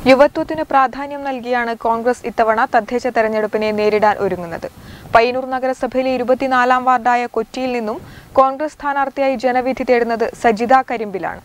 യുവത്വത്തിന് പ്രാധാന്യം നൽകിയാണ് കോൺഗ്രസ് ഇത്തവണ തദ്ദേശ തെരഞ്ഞെടുപ്പിനെ നേരിടാൻ ഒരുങ്ങുന്നത് പയ്യന്നൂർ നഗരസഭയിലെ ഇരുപത്തിനാലാം വാർഡായ കൊച്ചിയിൽ നിന്നും കോൺഗ്രസ് സ്ഥാനാർത്ഥിയായി ജനവിധി തേടുന്നത് സജിത കരിമ്പിലാണ്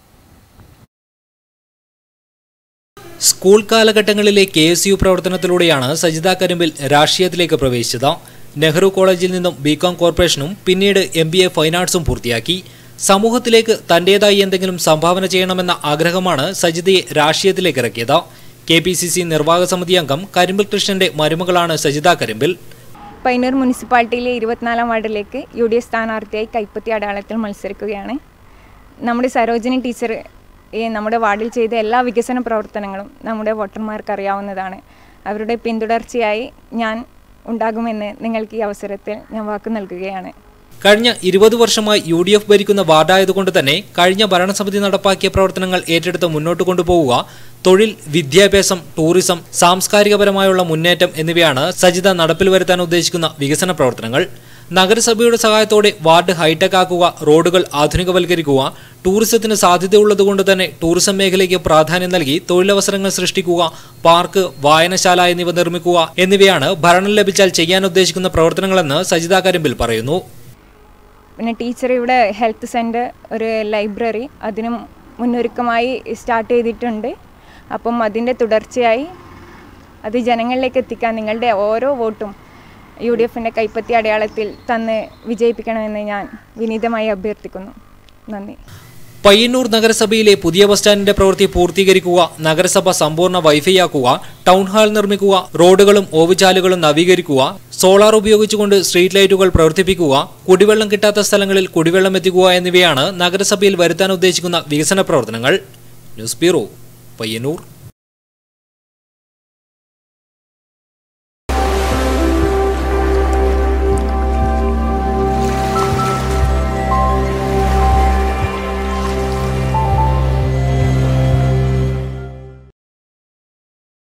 സ്കൂൾ കാലഘട്ടങ്ങളിലെ കെ എസ് യു പ്രവർത്തനത്തിലൂടെയാണ് സജിത കരിമ്പിൽ രാഷ്ട്രീയത്തിലേക്ക് പ്രവേശിച്ചത് നെഹ്റു കോളേജിൽ നിന്നും ബികോം കോർപ്പറേഷനും പിന്നീട് എം ബി എ ഫൈൻ ആർട്സും പൂർത്തിയാക്കി സമൂഹത്തിലേക്ക് തന്റേതായി എന്തെങ്കിലും സംഭാവന ചെയ്യണമെന്ന ആഗ്രഹമാണ് സജിതയെ രാഷ്ട്രീയത്തിലേക്ക് ഇറക്കിയത് കെ പി സി സി നിർവാഹക സമിതി അംഗം കരിമ്പിൽ കൃഷ്ണന്റെ മരുമകളാണ് സജിത കരിമ്പിൽ പൈനൂർ മുനിസിപ്പാലിറ്റിയിലെ ഇരുപത്തിനാലാം വാർഡിലേക്ക് യു ഡി എഫ് സ്ഥാനാർത്ഥിയായി കൈപ്പത്തി അടയാളത്തിൽ മത്സരിക്കുകയാണ് നമ്മുടെ സരോജിനി ടീച്ചർ ഈ നമ്മുടെ വാർഡിൽ ചെയ്ത എല്ലാ വികസന പ്രവർത്തനങ്ങളും നമ്മുടെ വോട്ടർമാർക്ക് അറിയാവുന്നതാണ് അവരുടെ പിന്തുടർച്ചയായി ഞാൻ ഉണ്ടാകുമെന്ന് നിങ്ങൾക്ക് ഈ അവസരത്തിൽ ഞാൻ വാക്ക് നൽകുകയാണ് കഴിഞ്ഞ ഇരുപത് വർഷമായി യു ഡി എഫ് ഭരിക്കുന്ന വാർഡായതുകൊണ്ട് തന്നെ കഴിഞ്ഞ ഭരണസമിതി നടപ്പാക്കിയ പ്രവർത്തനങ്ങൾ ഏറ്റെടുത്ത് മുന്നോട്ട് കൊണ്ടുപോവുക തൊഴിൽ വിദ്യാഭ്യാസം ടൂറിസം സാംസ്കാരികപരമായുള്ള മുന്നേറ്റം എന്നിവയാണ് സജിത നടപ്പിൽ വരുത്താൻ ഉദ്ദേശിക്കുന്ന വികസന പ്രവർത്തനങ്ങൾ നഗരസഭയുടെ സഹായത്തോടെ വാർഡ് ഹൈടെക് ആക്കുക റോഡുകൾ ആധുനികവൽക്കരിക്കുക ടൂറിസത്തിന് സാധ്യതയുള്ളതുകൊണ്ട് തന്നെ ടൂറിസം മേഖലയ്ക്ക് പ്രാധാന്യം നൽകി തൊഴിലവസരങ്ങൾ സൃഷ്ടിക്കുക പാർക്ക് വായനശാല എന്നിവ നിർമ്മിക്കുക എന്നിവയാണ് ഭരണം ലഭിച്ചാൽ ചെയ്യാൻ ഉദ്ദേശിക്കുന്ന പ്രവർത്തനങ്ങളെന്ന് സജിത കരിമ്പിൽ പറയുന്നു പിന്നെ ടീച്ചർ ഇവിടെ ഹെൽത്ത് സെൻറ്റർ ഒരു ലൈബ്രറി അതിനും മുന്നൊരുക്കമായി സ്റ്റാർട്ട് ചെയ്തിട്ടുണ്ട് അപ്പം അതിൻ്റെ തുടർച്ചയായി അത് ജനങ്ങളിലേക്ക് എത്തിക്കാൻ നിങ്ങളുടെ ഓരോ വോട്ടും യു ഡി എഫിൻ്റെ കൈപ്പത്തി അടയാളത്തിൽ തന്ന് വിജയിപ്പിക്കണമെന്ന് ഞാൻ വിനീതമായി അഭ്യർത്ഥിക്കുന്നു നന്ദി പയ്യന്നൂർ നഗരസഭയിലെ പുതിയ ബസ് സ്റ്റാൻഡിന്റെ പ്രവൃത്തി പൂർത്തീകരിക്കുക നഗരസഭ സമ്പൂർണ്ണ വൈഫൈ ആക്കുക ടൗൺ ഹാൾ നിർമ്മിക്കുക റോഡുകളും ഓവുചാലുകളും നവീകരിക്കുക സോളാർ ഉപയോഗിച്ചുകൊണ്ട് സ്ട്രീറ്റ് ലൈറ്റുകൾ പ്രവർത്തിപ്പിക്കുക കുടിവെള്ളം കിട്ടാത്ത സ്ഥലങ്ങളിൽ കുടിവെള്ളം എത്തിക്കുക എന്നിവയാണ് നഗരസഭയിൽ വരുത്താൻ ഉദ്ദേശിക്കുന്ന വികസന പ്രവർത്തനങ്ങൾ ന്യൂസ് ബ്യൂറോ പയ്യന്നൂർ